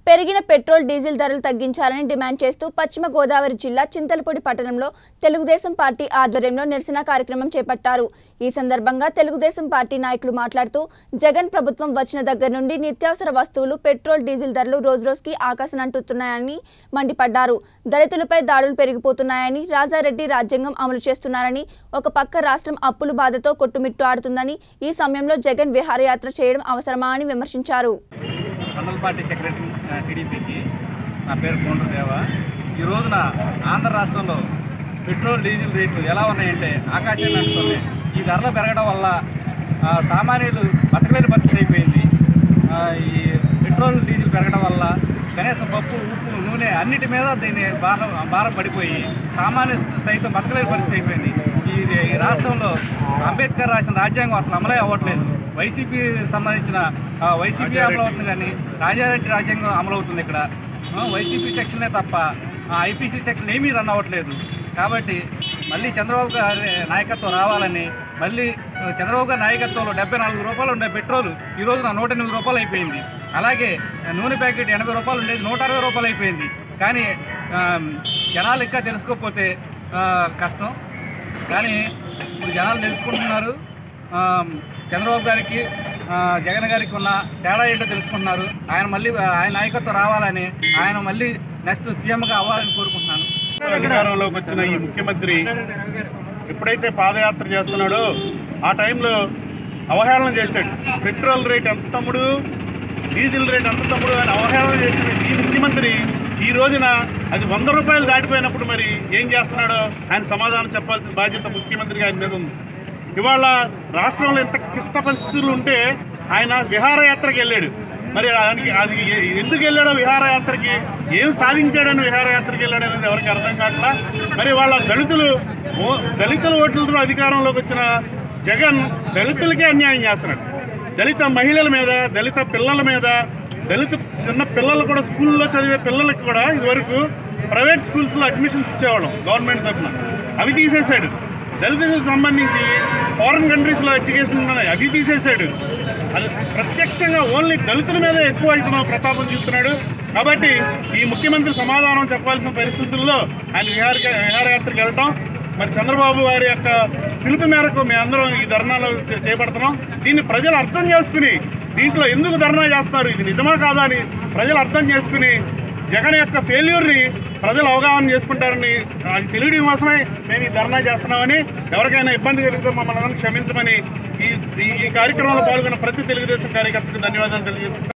పెరిగిన petrol diesel ధరలు తగ్గించాలని డిమాండ్ చేస్తూ పశ్చిమ గోదావరి జిల్లా చింతలపూడి పట్టణంలో తెలుగుదేశం పార్టీ ఆధ్వర్యంలో నిరసన కార్యక్రమం చేపట్టారు ఈ సందర్భంగా తెలుగుదేశం పార్టీ నాయకులు మాట్లాడుతూ జగన్ ప్రభుత్వం వచ్చిన దగ్గర నుండి నిత్యావసర వస్తువులు పెట్రోల్ డీజిల్ ధరలు రోజురోజుకి ఆకాశనంటున్నాయని మండిపడ్డారు దళితులపై దాడులు పెరిగిపోతున్నాయని రాజారెడ్డి రాజ్యాంగం అమలు చేస్తున్నారని ఒక పక్క రాష్ట్రం అప్పుల బాధతో కొట్టుమిట్టు ఆడుతుందని ఈ సమయంలో జగన్ విహారయాత్ర చేయడం అవసరమా అని విమర్శించారు మండల పార్టీ సెక్రటరీ ఆ, టీడీపీకి నా పేరు కోండ్రదేవ ఈ రోజున ఆంధ్ర రాష్ట్రంలో పెట్రోల్ డీజిల్ రేట్లు ఎలా ఉన్నాయంటే ఆకాశాన్ని అంటున్నాయి ఈ ధరలు పెరగడం వల్ల ఆ, సామాన్యులు బతకలేని పరిస్థితి అయిపోయింది ఆ, ఈ పెట్రోల్ డీజిల్ పెరగడం వల్ల కనీసం పప్పు ఉప్పు నూనె అన్నిటి మీద దీని భారం భారం పడిపోయి సామాన్య సైతం బతకలేని పరిస్థితి అయిపోయింది ఈ ఈ రాష్ట్రంలో అంబేద్కర్ రాసిన రాజ్యాంగం అసలు అమలే అవ్వట్లేదు వైసీపీ సంబంధించిన ఆ, వైసీపీ అమలు అవుతుంది కానీ రాజారెడ్డి రాజ్యాంగం అమలవుతుంది ఇక్కడ ఆ, వైసీపీ సెక్షనే తప్ప ఐపీసీ సెక్షన్ ఏమీ రన్ అవ్వట్లేదు కాబట్టి మళ్ళీ చంద్రబాబు గారి నాయకత్వం రావాలని మళ్ళీ ఆ, చంద్రబాబు గారి నాయకత్వంలో డెబ్బై నాలుగు రూపాయలు ఉండే పెట్రోల్ ఈ రోజున నూట ఎనిమిది రూపాయలు అయిపోయింది అలాగే ఆ, నూనె ప్యాకెట్ ఎనభై రూపాయలు ఉండేది నూట అరవై రూపాయలు అయిపోయింది కానీ ఆ, జనాలు ఇంకా తెలుసుకోకపోతే ఆ, కష్టం కానీ ఇప్పుడు జనాలు తెలుసుకుంటున్నారు ఆ, చంద్రబాబు గారికి ఆ, జగన్ గారికి ఉన్న తేడా ఏంటో తెలుసుకుంటున్నారు ఆయన మళ్ళీ ఆయన నాయకత్వం రావాలని ఆయన మళ్ళీ నెక్స్ట్ సీఎంగా అవ్వాలని కోరుకుంటున్నాను అధికారంలోకి వచ్చిన ఈ ముఖ్యమంత్రి ఎప్పుడైతే పాదయాత్ర చేస్తున్నాడో ఆ టైంలో అవహేళన చేశాడు పెట్రోల్ రేట్ ఎంత తమ్ముడు డీజిల్ రేట్ ఎంత తమ్ముడు అని అవహేళన చేసిన ఈ ముఖ్యమంత్రి ఈ రోజున అది వంద రూపాయలు దాటిపోయినప్పుడు మరి ఏం చేస్తున్నాడో ఆయన సమాధానం చెప్పాల్సిన బాధ్యత ముఖ్యమంత్రికి ఆయన మీద ఉంది ఇవాళ రాష్ట్రంలో ఎంత క్లిష్ట పరిస్థితులు ఉంటే ఆయన విహారయాత్రకు వెళ్ళాడు మరి ఆయనకి అది ఎ- ఎందుకు వెళ్ళాడో విహారయాత్రకి ఏం సాధించాడని విహారయాత్రకి వెళ్ళాడు అనేది ఎవరికి అర్థం కావట్లా మరి వాళ్ళ దళితులు ఓ- దళితుల ఓట్లతో అధికారంలోకి వచ్చిన జగన్ దళితులకే అన్యాయం చేస్తున్నాడు దళిత మహిళల మీద దళిత పిల్లల మీద దళిత చిన్న పిల్లలు కూడా స్కూల్లో చదివే పిల్లలకి కూడా ఇదివరకు ప్రైవేట్ స్కూల్స్లో అడ్మిషన్స్ ఇచ్చేవాళ్ళం గవర్నమెంట్ తరఫున అవి తీసేశాడు దళితులకు సంబంధించి ఫారిన్ కంట్రీస్లో ఎడ్యుకేషన్ ఉన్నాయి అవి తీసేశాడు అది ప్రత్యక్షంగా ఓన్లీ దళితుల మీద ఎక్కువ ఇతను ప్రతాపం చూపుతున్నాడు కాబట్టి ఈ ముఖ్యమంత్రి సమాధానం చెప్పాల్సిన పరిస్థితుల్లో ఆయన విహార విహారయాత్రకు వెళ్ళటం మరి చంద్రబాబు గారి యొక్క పిలుపు మేరకు మేమందరం ఈ ధర్నాలో చే- చేపడుతున్నాం దీన్ని ప్రజలు అర్థం చేసుకుని దీంట్లో ఎందుకు ధర్నా చేస్తున్నారు ఇది నిజమా కాదా అని ప్రజలు అర్థం చేసుకుని జగన్ యొక్క ఫెయిల్యూర్ని ప్రజలు అవగాహన చేసుకుంటారని అది తెలియడం కోసమే మేము ఈ ధర్నా చేస్తున్నామని ఎవరికైనా ఇబ్బంది కలిగితే మమ్మల్ని అందరినీ క్షమించమని ఈ ఈ- ఈ కార్యక్రమంలో పాల్గొన్న ప్రతి తెలుగుదేశం కార్యకర్తకు ధన్యవాదాలు తెలియజేస్తున్నాం